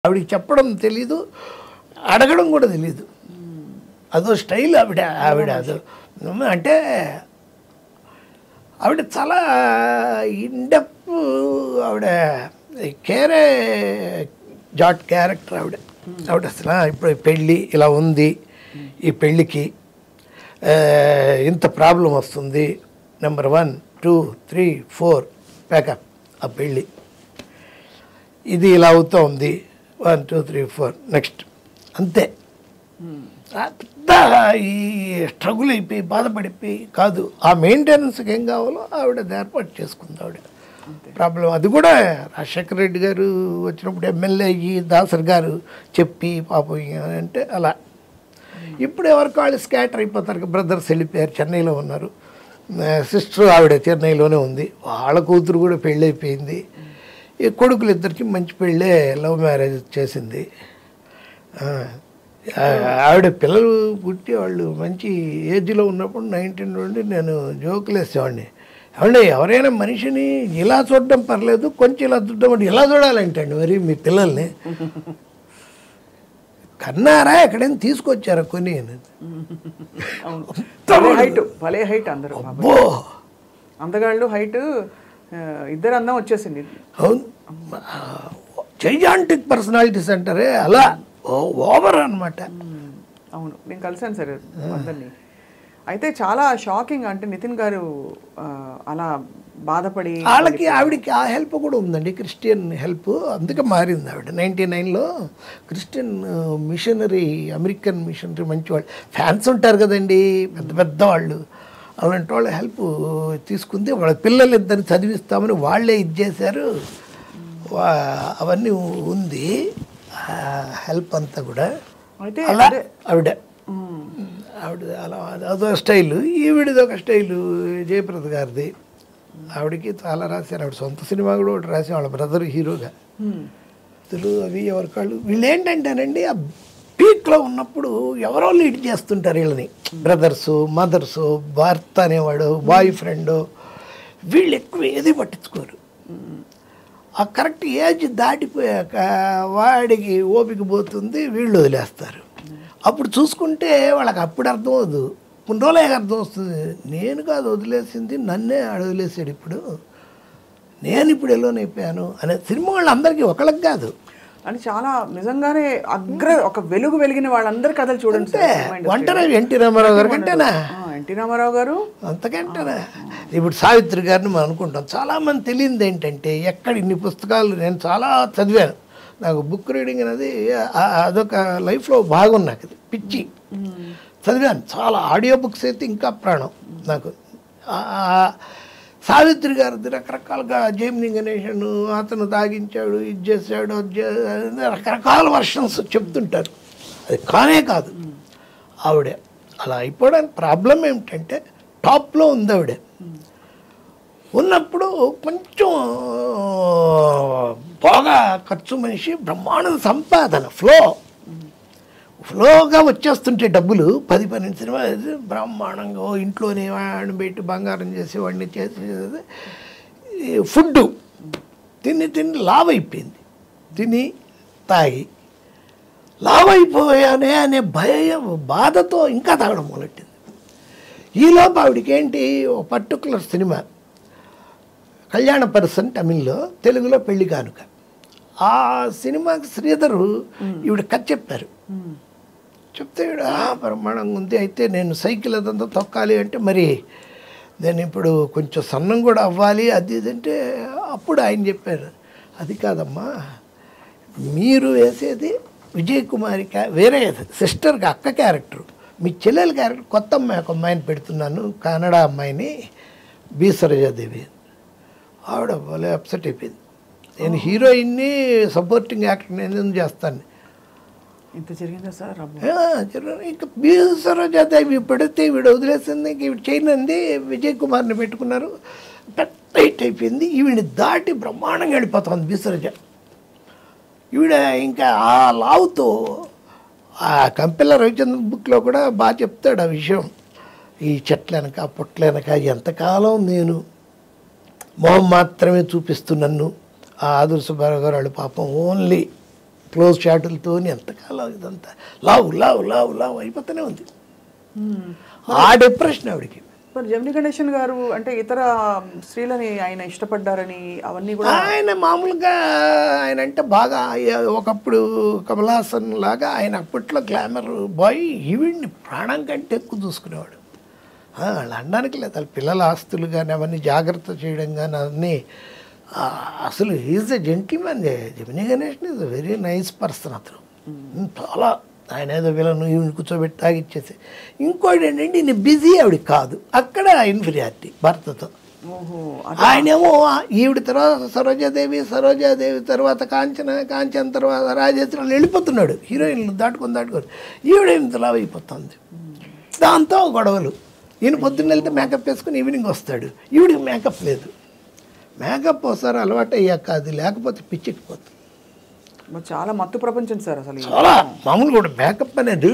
ఆవిడకి చెప్పడం తెలీదు అడగడం కూడా తెలీదు అదో స్టైల్ ఆవిడ ఆవిడ అదో అంటే ఆవిడ చాలా ఇండెప్ ఆవిడ కేరే జాట్ క్యారెక్టర్ ఆవిడ ఆవిడ అసలు ఇప్పుడు ఈ పెళ్ళి ఇలా ఉంది ఈ పెళ్ళికి ఆ, ఇంత ప్రాబ్లం వస్తుంది number one two three four pack up ఆ పెళ్ళి ఇది ఇలా అవుతూ ఉంది one two three four next అంతే ఆ పెద్ద ఈ స్ట్రగుల్ అయిపోయి బాధపడిపోయి కాదు ఆ మెయింటెనెన్స్కి ఏం కావాలో ఆవిడ అది ఏర్పాటు చేసుకుంది ఆవిడ ప్రాబ్లం అది కూడా రాజశేఖర రెడ్డి గారు వచ్చినప్పుడు ఎమ్మెల్యే అయ్యి దాసర్ గారు చెప్పి పాపం ఇక అంటే అలా ఇప్పుడు ఎవరికి వాళ్ళు స్కాటర్ అయిపోతారు బ్రదర్స్ వెళ్ళిపోయారు చెన్నైలో ఉన్నారు సిస్టర్ ఆవిడ చెన్నైలోనే ఉంది వాళ్ళ కూతురు కూడా పెళ్ళి అయిపోయింది ఈ కొడుకులు ఇద్దరికి మంచి పెళ్ళే లవ్ మ్యారేజ్ చేసింది ఆ, ఆ- ఆవిడ పిల్లలు పుట్టి వాళ్ళు మంచి ఏజ్లో ఉన్నప్పుడు నైన్టీన్ నుండి నేను జోకులు వేసేవాడిని ఏమండి ఎవరైనా మనిషిని ఇలా చూడడం పర్లేదు కొంచెం ఇలా చూడడం అంటే ఇలా చూడాలంటండి మరి మీ పిల్లల్ని కన్నారా ఎక్కడైనా తీసుకొచ్చారా కొని అవును భలే హైట్ భలే హైట్ అందరూ అబ్బో అందగాళ్ళు హైట్ ఇద్దరు అందం వచ్చేసింది అవును జైజాంటిక్ పర్సనాలిటీస్ అంటారే అలా ఓ- ఓవర్ అన్నమాట మ్మ్. అవును నేను కలిసాను సార్ అందరినీ అయితే చాలా షాకింగ్ అంటే నితిన్ గారు ఆ, అలా బాధపడి వాళ్ళకి ఆవిడకి ఆ హెల్ప్ కూడా ఉందండి క్రిస్టియన్ హెల్ప్ అందుకే మారింది ఆవిడ నైంటీ నైన్లో క్రిస్టియన్ మిషనరీ అమెరికన్ మిషనరీ మంచి వాళ్ళు ఫ్యాన్స్ ఉంటారు కదండి పెద్ద పెద్ద వాళ్ళు అలాంటి వాళ్ళ హెల్ప్ తీసుకుంది వాళ్ళ పిల్లలు ఇద్దరిని చదివిస్తామని వాళ్ళే ఇది చేశారు వా- అవన్నీ ఉంది హెల్ప్ అంతా కూడా అయితే అలా అదే ఆవిడ మ్మ్. ఆవిడ అలా అదో స్టైలు ఈవిడది ఒక స్టైలు జయప్రద గారిది ఆవిడకి చాలా రాశారు ఆవిడ సొంత సినిమా కూడా ఒకటి రాసి వాళ్ళ బ్రదర్ హీరోగా మ్మ్. అసలు అవి ఎవరికాళ్ళు వీళ్ళు ఏంటంటేనండి ఆ పీక్లో ఉన్నప్పుడు ఎవరో లీడ్ చేస్తుంటారు వీళ్ళని బ్రదర్సు మదర్సు భర్త అనేవాడు బాయ్ ఫ్రెండ్ వీళ్ళు ఎక్కువ ఏది పట్టించుకోరు ఆ కరెక్ట్ ఏజ్ దాటిపోయాక వాడికి ఓపిక పోతుంది వీళ్ళు వదిలేస్తారు అప్పుడు చూసుకుంటే వాళ్ళకి అప్పుడు అర్థం అవదు కొన్ని రోజులే అర్థం వస్తుంది నేను కాదు వదిలేసింది నన్నే ఆడు వదిలేసాడు ఇప్పుడు నేను ఇప్పుడు ఎల్లోనైపోయాను అనే సినిమా వాళ్ళందరికీ ఒకళ్ళకి కాదు అని చాలా నిజంగానే అగ్ర ఒక వెలుగు వెలిగిన వాళ్ళందరి కథలు చూడండి సార్ సినిమా ఇండస్ట్రీలో. ఒంటరి ఎన్టీ రామారావు గారి కంటేనా ఆ, ఎన్టీ రామారావు గారు అంతకంటేనా ఇప్పుడు సావిత్రి గారిని మనం అనుకుంటాం చాలామంది తెలియదు ఏంటంటే ఎక్కడ ఇన్ని పుస్తకాలు నేను చాలా చదివాను నాకు బుక్ రీడింగ్ అనేది ఆ- అదొక లైఫ్లో భాగం నాకు అది పిచ్చి చదివాను చాలా ఆడియో బుక్స్ అయితే ఇంకా ప్రాణం నాకు ఆ- ఆ సావిత్రి గారిది రకరకాలుగా జైమిని గణేషన్ అతను తాగించాడు ఇది చేశాడు అది చే- అని రకరకాల వర్షన్స్ చెప్తుంటారు అది కానే కాదు ఆవిడే అలా అయిపోవడానికి ప్రాబ్లం ఏమిటంటే టాప్లో ఉంది ఆవిడ ఉన్నప్పుడు కొంచెం బాగా ఖర్చు మనిషి బ్రహ్మాండ సంపాదన ఫ్లో ఫ్లోగా వచ్చేస్తుంటే డబ్బులు పది పన్నెండు సినిమా బ్రహ్మాండంగా ఓ ఇంట్లోనే వాడిని పెట్టి బంగారం చేసి వాడిని చేసి ఫుడ్ తిని తిని లావ్ అయిపోయింది తిని తాగి లావ్ అయిపోయానే అనే భయం బాధతో ఇంకా తాగడం మొదలెట్టింది ఈలోపు ఆవిడకి ఏంటి ఒక పర్టికులర్ సినిమా కళ్యాణ పర్సన్ తమిళ్లో తెలుగులో పెళ్లి కానుక ఆ సినిమాకి శ్రీధరు ఈవిడ కథ చెప్పారు చెప్తే ఈవిడ "ఆ, బ్రహ్మాండంగా ఉంది అయితే నేను సైకిల్ అదంతా తొక్కాలి అంటే మరి నేను ఇప్పుడు కొంచెం సన్నం కూడా అవ్వాలి అది ఇది అంటే అప్పుడు ఆయన చెప్పారు అది కాదమ్మా మీరు వేసేది విజయ్ కుమారి క్యా- వేరే సిస్టర్కి అక్క క్యారెక్టర్ మీ చెల్లెల క్యారెక్టర్ కొత్త అమ్మాయి ఒక అమ్మాయిని పెడుతున్నాను కన్నడ అమ్మాయిని బి సరోజాదేవి ఆవిడ భలే అప్సెట్ అయిపోయింది నేను హీరోయిన్ని సపోర్టింగ్ యాక్టర్ నేను ఎందుకు చేస్తాను ఇంత జరిగిందా సార్ అబ్బో. ఆ, జర- ఇక బి సరోజాదేవి పెడితే ఈవిడ వదిలేసింది ఇంక ఈవిడ చేయనంది విజయ్ కుమార్ని పెట్టుకున్నారు పెద్ద హిట్ అయిపోయింది ఈవిడ దాటి బ్రహ్మాండంగా వెళ్ళిపోతుంది బి సరోజ ఈవిడ ఇంకా ఆ లావుతో ఆ కంపెల్ల రవిచంద్ర బుక్లో కూడా బాగా చెప్తాడు ఆ విషయం ఈ చెట్లనక పుట్లనక ఎంతకాలం నేను మొహం మాత్రమే చూపిస్తూ నన్ను ఆ ఆదుర్ సుబ్బారావు గారు వాళ్ళు పాపం ఓన్లీ క్లోజ్ షాటులతో ఎంతకాలం ఇదంతా లావు లావు లావు లావు అయిపోతూనే ఉంది ఆ డిప్రెషన్ ఆవిడకి మరి జమిని గణేశన్ గారు అంటే ఇతర స్త్రీలని ఆయన ఇష్టపడ్డారని అవన్నీ కూడా ఆయన మామూలుగా ఆయన అంటే బాగా అయ్య- ఒకప్పుడు కమల్ హాసన్ లాగా ఆయన అప్పట్లో గ్లామర్ బాయ్ ఈవిడ్ని ప్రాణం కంటే ఎక్కువ చూసుకునేవాడు ఆ, వాళ్ళు అనడానికి లేదు వాళ్ళ పిల్లల ఆస్తులు కానీ అవన్నీ జాగ్రత్త చేయడం కానీ అవన్నీ ఆ, అసలు is a gentleman Gemini Ganesh is very nice person అతను చాలా ఆయన ఏదో వీళ్ళను ఈవిని కూర్చోబెట్టి తాగిచ్చేసి ఇంకోటి ఏంటంటే ఈయన బిజీ ఆవిడ కాదు అక్కడ ఇన్ఫీరియారిటీ భర్తతో ఓహో ఆయనేమో ఈవిడ తర్వాత సరోజాదేవి సరోజాదేవి తర్వాత కాంచన కాంచన తర్వాత రాజేశ్వరి వాళ్ళు వెళ్ళిపోతున్నాడు హీరోయిన్లు దాటుకొని దాటుకొని ఈవిడ ఇంతలా అయిపోతుంది దాంతో గొడవలు ఈయన పొద్దున్న వెళ్తే మేకప్ వేసుకుని ఈవినింగ్ వస్తాడు ఈవిడికి మేకప్ లేదు మేకప్ ఒకసారి అలవాటు అయ్యాక అది లేకపోతే పిచ్చెక్కిపోతుంది మరి చాలా మత్తు ప్రపంచం సార్ అసలు ఇది. చాలా మామూలు కూడా మేకప్ అనేది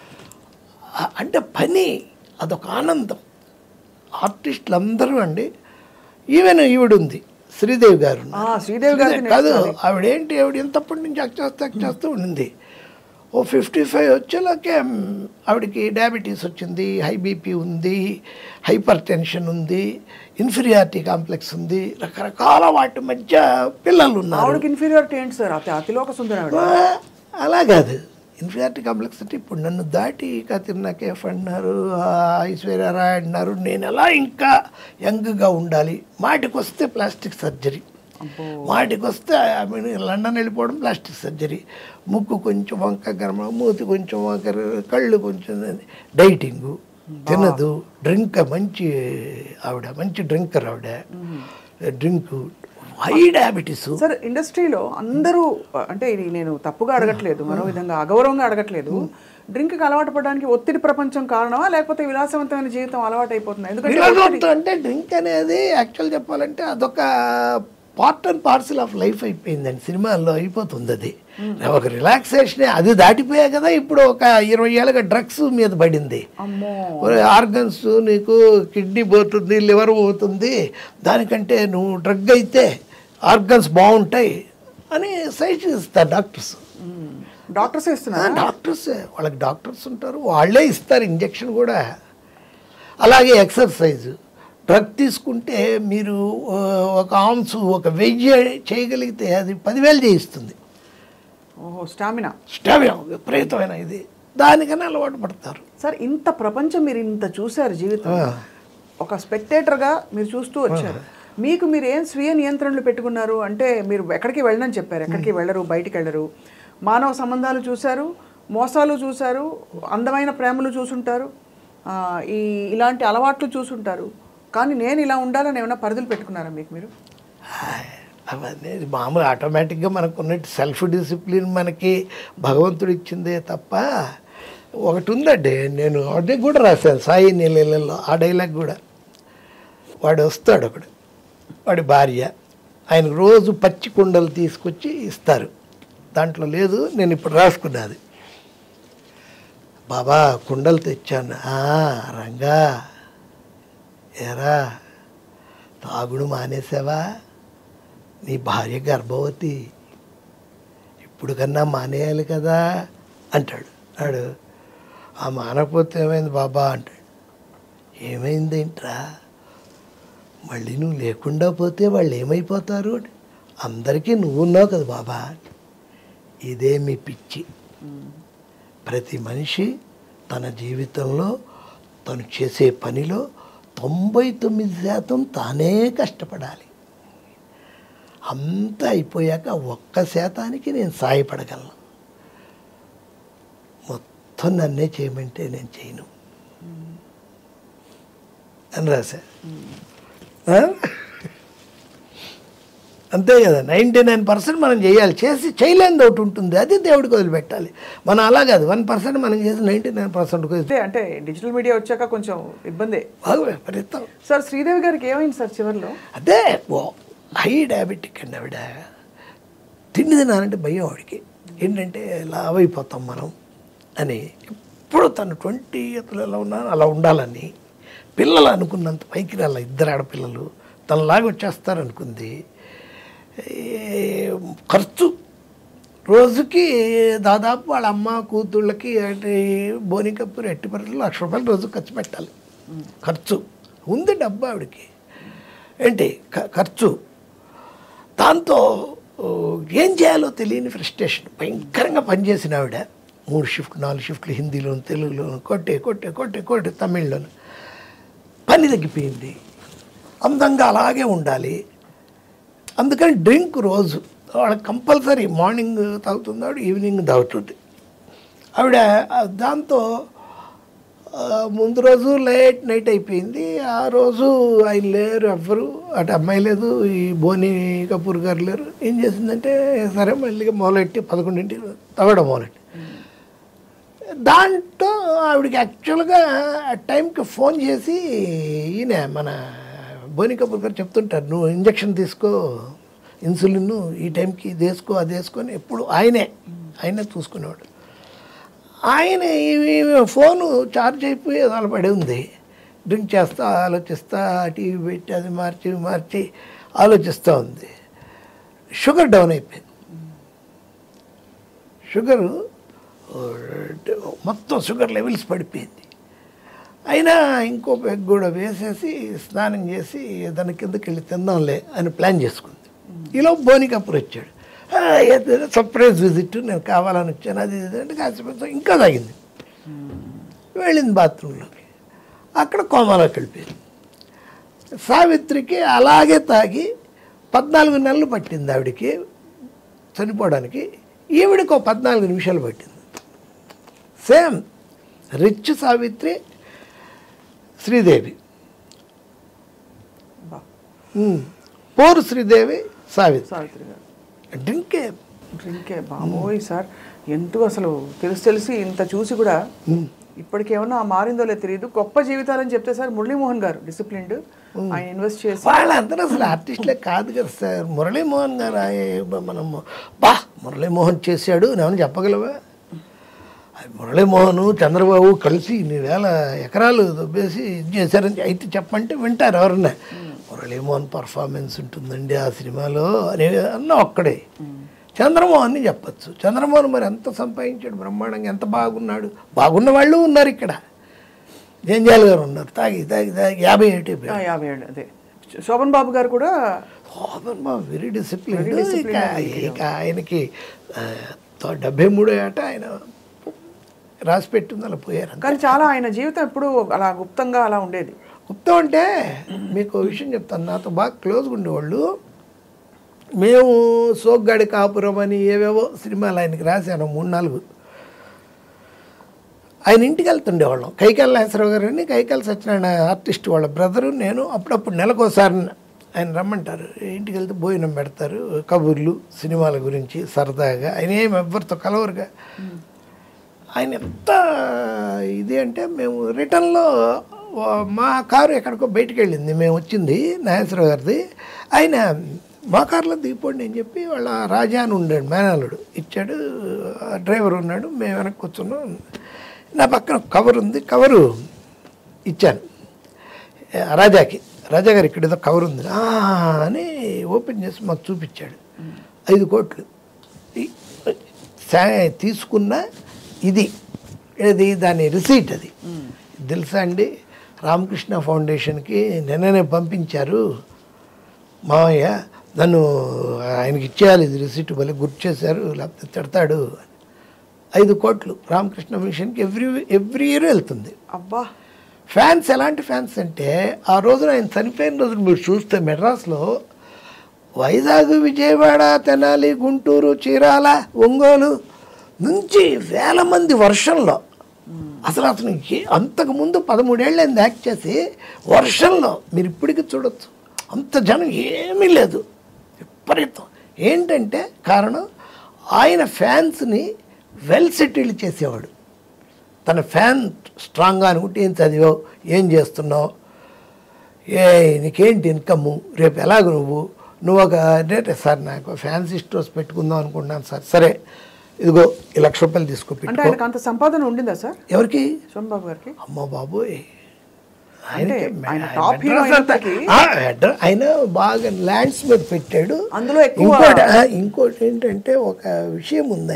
ఆ- అంటే పని అదొక ఆనందం ఆర్టిస్టులు అందరూ అండి ఈవెన్ ఈవిడ ఉంది శ్రీదేవి గారు ఉన్నారు. ఆ, శ్రీదేవి గారికి కాదు ఆవిడేంటి ఆవిడ ఎంతప్పటి నుంచి యాక్ట్ చేస్తూ యాక్ట్ చేస్తూ ఉండింది ఓ ఫిఫ్టీ ఫైవ్ వచ్చేలాకే మ్, ఆవిడకి డయాబెటీస్ వచ్చింది హై బీపీ ఉంది హైపర్ టెన్షన్ ఉంది ఇన్ఫీరియారిటీ కాంప్లెక్స్ ఉంది రకరకాల వాటి మధ్య పిల్లలు ఉన్నారు ఆవిడకి ఇన్ఫీరియారిటీ ఏంటి సార్ అతి అతిలోక సుందరం ఆవిడ ఆ, అలా కాదు ఇన్ఫీరియారిటీ కాంప్లెక్స్ అంటే ఇప్పుడు నన్ను దాటి కతిర్నా కేఫ్ అన్నారు ఆ, ఐశ్వర్య రాయ్ అన్నారు నేను ఎలా ఇంకా యంగ్గా ఉండాలి మాటికి వస్తే ప్లాస్టిక్ సర్జరీ మాటికి వస్తే ఐ మీన్ లండన్ వెళ్ళిపోవడం ప్లాస్టిక్ సర్జరీ ముక్కు కొంచెం వంక గర్మ మూతి కొంచెం వంక కళ్ళు కొంచెం డైటింగు తినదు డ్రింక్ మంచి ఆవిడ మంచి డ్రింకర్ ఆవిడ డ్రింక్ హై డయాబెటీస్ సార్ ఇండస్ట్రీలో అందరూ అంటే ఇది నేను తప్పుగా అడగట్లేదు మరో విధంగా అగౌరవంగా అడగట్లేదు డ్రింక్ అలవాటు పడడానికి ఒత్తిడి ప్రపంచం కారణమా లేకపోతే విలాసవంతమైన జీవితం అలవాటు అయిపోతుంది ఎందుకంటే వినోదం అంటే డ్రింక్ అనేది యాక్చువల్ చెప్పాలంటే అదొక part and parcel of life అయిపోయిందండి సినిమాల్లో అయిపోతుంది అది ఒక రిలాక్సేషన్ అది దాటిపోయా కదా ఇప్పుడు ఒక ఇరవై ఏళ్ళగా డ్రగ్స్ మీద పడింది అమ్మో ఆర్గన్స్ నీకు కిడ్నీ పోతుంది లివర్ పోతుంది దానికంటే నువ్వు డ్రగ్ అయితే ఆర్గన్స్ బాగుంటాయి అని సజెషన్ ఇస్తారు డాక్టర్స్ డాక్టర్స్ ఇస్తున్నారు డాక్టర్స్ వాళ్ళకి డాక్టర్స్ ఉంటారు వాళ్ళే ఇస్తారు ఇంజెక్షన్ కూడా అలాగే ఎక్సర్సైజ్ డ్రగ్ తీసుకుంటే మీరు ఆ, ఒక ఆమ్స్ ఒక వెయ్యి చేయగలిగితే అది పదివేలు చేయిస్తుంది ఓహో స్టామినా స్టామినా విపరీతమైన ఇది దానికన్నా అలవాటు పడతారు సార్ ఇంత ప్రపంచం మీరు ఇంత చూశారు జీవితం ఒక స్పెక్టేటర్గా మీరు చూస్తూ వచ్చారు మీకు మీరు ఏం స్వీయ నియంత్రణలు పెట్టుకున్నారు అంటే మీరు ఎక్కడికి వెళ్ళనని చెప్పారు ఎక్కడికి వెళ్ళరు బయటికి వెళ్ళరు మానవ సంబంధాలు చూశారు మోసాలు చూశారు అందమైన ప్రేమలు చూసుంటారు ఆ, ఈ ఇలాంటి అలవాట్లు చూసుంటారు కానీ నేను ఇలా ఉండాలని ఏమైనా పరిధులు పెట్టుకున్నారా మీకు మీరు హాయ్. అవన్నీ మామూలు ఆటోమేటిక్గా మనకు ఉన్నట్టు సెల్ఫ్ డిసిప్లిన్ మనకి భగవంతుడు ఇచ్చిందే తప్ప ఒకటి ఉందండి నేను అదే కూడా రాశాను సాయి నీళ్ళలో ఆ డైలాగ్ కూడా వాడు వస్తాడు ఒకడు వాడి భార్య ఆయనకు రోజు పచ్చి కుండలు తీసుకొచ్చి ఇస్తారు దాంట్లో లేదు నేను ఇప్పుడు రాసుకున్నది బాబా కుండలు తెచ్చాను "ఆ, రంగా ఏరా తాగుడు మానేసావా నీ భార్య గర్భవతి ఇప్పుడు కన్నా మానేయాలి కదా అంటాడు ఆడు ఆ మానకపోతే ఏమైంది బాబా అంటాడు ఏమైందేంట్రా మళ్ళీ నువ్వు లేకుండా పోతే వాళ్ళు ఏమైపోతారు అందరికీ నువ్వు ఉన్నావు కదా బాబా ఇదే మీ పిచ్చి ప్రతి మనిషి తన జీవితంలో తను చేసే పనిలో తొంభై తొమ్మిది శాతం తానే కష్టపడాలి అంతా అయిపోయాక ఒక్క శాతానికి నేను సాయపడగలను మొత్తం నన్నే చేయమంటే నేను చేయను అని రాశా ఆ? అంతే కదా నైంటీ నైన్ పర్సెంట్ మనం చేయాలి చేసి చేయలేనిది ఒకటి ఉంటుంది అది దేవుడికి వదిలిపెట్టాలి మనం అలా కాదు వన్ పర్సెంట్ మనం చేసి నైంటీ నైన్ పర్సెంట్ అంటే అంటే డిజిటల్ మీడియా వచ్చాక కొంచెం ఇబ్బందే బాగా విపరీతం సార్ శ్రీదేవి గారికి ఏమైంది సార్ చివరిలో అదే ఓ హై డయాబెటిక్ అండి ఆవిడ తిండి తినాలంటే భయం ఆవిడకి ఏంటంటే లావ్ అయిపోతాం మనం అని ఎప్పుడు తను ట్వంటీ ఇయర్లు ఎలా ఉన్నా అలా ఉండాలని పిల్లలు అనుకున్నంత పైకి రాల ఇద్దరు ఆడపిల్లలు తనలాగా వచ్చేస్తారనుకుంది ఏ, ఖర్చు రోజుకి దాదాపు వాళ్ళ అమ్మ కూతుళ్ళకి అంటే బోని కప్పు ఎట్టి పరిస్థితుల్లో లక్ష రూపాయలు రోజు ఖర్చు పెట్టాలి ఖర్చు ఉంది డబ్బు ఆవిడకి ఏంటి ఖ- ఖర్చు దాంతో ఓ, ఏం చేయాలో తెలియని ఫ్రస్ట్రేషన్ భయంకరంగా పనిచేసిన ఆవిడ మూడు షిఫ్ట్ నాలుగు షిఫ్ట్లు హిందీలోను తెలుగులోను కొట్టే కొట్టే కొట్టే కొట్టే తమిళ్లోను పని తగ్గిపోయింది అందంగా అలాగే ఉండాలి అందుకని డ్రింక్ రోజు వాళ్ళకి కంపల్సరీ మార్నింగ్ తాగుతుంది ఆవిడ ఈవినింగ్ తాగుతుంది ఆవిడ ఆ, దాంతో ఆ, ముందు రోజు లేట్ నైట్ అయిపోయింది ఆ రోజు ఆయన లేరు ఎవ్వరు అటు అమ్మాయి లేదు ఈ బోని కపూర్ గారు లేరు ఏం చేసిందంటే సరే మళ్ళీ మొదలెట్టి పదకొండింటి తగ్గడం మొదలెట్టి దాంట్లో ఆవిడకి యాక్చువల్గా ఆ టైంకి ఫోన్ చేసి ఈయన మన బోని కపూర్ గారు చెప్తుంటారు నువ్వు ఇంజక్షన్ తీసుకో ఇన్సులిన్ ఈ టైంకి ఇది వేసుకో అది వేసుకొని ఎప్పుడు ఆయనే ఆయనే చూసుకునేవాడు ఆయన ఈ ఫోను ఛార్జ్ అయిపోయి అలా పడి ఉంది డ్రింక్ చేస్తా ఆలోచిస్తా టీవీ పెట్టి అది మార్చి ఇవి మార్చి ఆలోచిస్తూ ఉంది షుగర్ డౌన్ అయిపోయింది షుగరు ఆ, మొత్తం షుగర్ లెవెల్స్ పడిపోయింది అయినా ఇంకో పెగ్ కూడా వేసేసి స్నానం చేసి దాని కిందకి వెళ్ళి తిందాంలే అని ప్లాన్ చేసుకుంది ఈలో బోని కపూర్ వచ్చాడు "ఆ, ఏదో సర్ప్రైజ్ విజిట్ నేను కావాలని వచ్చాను అది ఇది అంటే కాసేపు ఇంకా తాగింది వెళ్ళింది బాత్రూంలోకి అక్కడ కోమాలోకి వెళ్ళిపోయింది సావిత్రికి అలాగే తాగి పద్నాలుగు నెలలు పట్టింది ఆవిడకి చనిపోవడానికి ఈవిడికి ఒక పద్నాలుగు నిమిషాలు పట్టింది సేమ్ రిచ్ సావిత్రి శ్రీదేవి బా ఉమ్. పోరు శ్రీదేవి సావిత్రి సావిత్రి గారు డ్రింకే డ్రింకే బాబోయ్ సార్ ఎందుకు అసలు తెలిసి తెలిసి ఇంత చూసి కూడా ఇప్పటికేమన్నా మారిందో లేదో తెలియదు గొప్ప జీవితాలని చెప్తే సార్ మురళీమోహన్ గారు డిసిప్లిన్డ్ ఆయన ఇన్వెస్ట్ చేసి వాళ్ళందరూ అసలు ఆర్టిస్టులే కాదు కదా సార్ మురళీమోహన్ గారు ఆ- మనం బా మురళీమోహన్ చేశాడు నేను చెప్పగలవా అది మురళీమోహన్ చంద్రబాబు కలిసి ఇన్ని వేల ఎకరాలు దొబ్బేసి ఇది చేశారని అయితే చెప్పంటే వింటారు ఎవరన్నా మురళీమోహన్ పర్ఫార్మెన్స్ ఉంటుందండి ఆ సినిమాలో అని అన్న ఒక్కడే చంద్రమోహన్ని చెప్పచ్చు చంద్రమోహన్ మరి ఎంత సంపాదించాడు బ్రహ్మాండంగా ఎంత బాగున్నాడు బాగున్న వాళ్ళు ఉన్నారు ఇక్కడ జంజాల్ గారు ఉన్నారు తాగి తాగి తాగి యాభై ఏటి ఆ, యాభై ఏడు అదే శోభన్ బాబు గారు కూడా వెరీ డిసిప్లిన్ ఇక ఇక ఆయనకి ఆ, తో- డెబ్బై మూడో ఏట ఆయన రాసి పెట్టింది అలా పోయారు కానీ చాలా ఆయన జీవితం ఎప్పుడు అలా గుప్తంగా అలా ఉండేది గుప్తం అంటే మీకు ఓ విషయం చెప్తాను నాతో బాగా క్లోజ్గా ఉండేవాళ్ళు మేము సోగ్గాడి కాపురం అని ఏవేవో సినిమాలు ఆయనకి రాశాను మూడు నాలుగు ఆయన ఇంటికి వెళ్తుండేవాళ్ళం కైకాల నాగేశ్వరరావు గారు అని కైకాల సత్యనారాయణ ఆర్టిస్ట్ వాళ్ళ బ్రదరు నేను అప్పుడప్పుడు నెలకోసారి ఆయన రమ్మంటారు ఇంటికి వెళ్తే భోజనం పెడతారు కబుర్లు సినిమాల గురించి సరదాగా ఆయన ఏమి ఎవరితో కలవరుగా ఆయన ఎంత ఇది అంటే మేము రిటర్న్లో మా కారు ఎక్కడికో బయటికి వెళ్ళింది మేము వచ్చింది నాగేశ్వరరావు గారిది ఆయన మా కారులో దిగిపోండి అని చెప్పి వాళ్ళ రాజా అని ఉండాడు మేనల్లుడు ఇచ్చాడు ఆ డ్రైవర్ ఉన్నాడు మేము వెనక్కి కూర్చున్నాం నా పక్కన కవర్ ఉంది కవరు ఇచ్చాను ఆ రాజాకి రాజా గారు ఇక్కడ ఏదో కవర్ ఉంది "ఆ" అని ఓపెన్ చేసి మాకు చూపించాడు ఐదు కోట్లు ఈ- సా- తీసుకున్న ఇది ఇది దాని రిసీట్ అది తెలుసా అండి రామకృష్ణ ఫౌండేషన్కి నిన్ననే పంపించారు మామయ్య నన్ను ఆయనకి ఇచ్చేయాలి ఇది రిసీట్ భలే గుర్తు చేశారు లేకపోతే తిడతాడు ఐదు కోట్లు రామకృష్ణ మిషన్కి ఎవ్రీ ఎవ్రీ ఇయర్ వెళ్తుంది అబ్బా ఫ్యాన్స్ ఎలాంటి ఫ్యాన్స్ అంటే ఆ రోజున ఆయన చనిపోయిన రోజున మీరు చూస్తే మెడ్రాస్లో వైజాగ్ విజయవాడ తెనాలి గుంటూరు చీరాల ఒంగోలు నుంచి వేల మంది వర్షంలో అసలు అతను ఏ- అంతకుముందు పదమూడేళ్ళైంది యాక్ట్ చేసి వర్షంలో మీరు ఇప్పటికీ చూడొచ్చు అంత జనం ఏమీ లేదు విపరీతం ఏంటంటే కారణం ఆయన ఫ్యాన్స్ని వెల్ సెటిల్డ్ చేసేవాడు తన ఫ్యాన్ స్ట్రాంగ్గా అనుకుంటే ఏం చదివావు ఏం చేస్తున్నావు ఏ నీకేంటి ఇన్కమ్ రేపు ఎలాగ నువ్వు నువ్వు ఒక అంటే సార్ నాకు ఫ్యాన్సీ స్టోర్స్ పెట్టుకుందాం అనుకుంటున్నాను సార్ సరే ఇదిగో ఈ లక్ష రూపాయలు తీసుకో అంటే పెట్టుకో ఆయనకు అంత సంపాదన ఉండిందా సార్ ఎవరికి శోభన్ బాబు గారికి అమ్మ బాబోయ్ అంటే ఆయనకి ఆయన మె- టాప్ హీరో మెడ్రాస్ అంతా- అయినప్పటికీ ఆ, మెడ్రా- ఆయన బాగా ల్యాండ్స్ మీద పెట్టాడు అందులో ఎక్కువ ఇంకోటి ఆ, ఇంకోటి ఏంటంటే ఒక విషయం ఉంది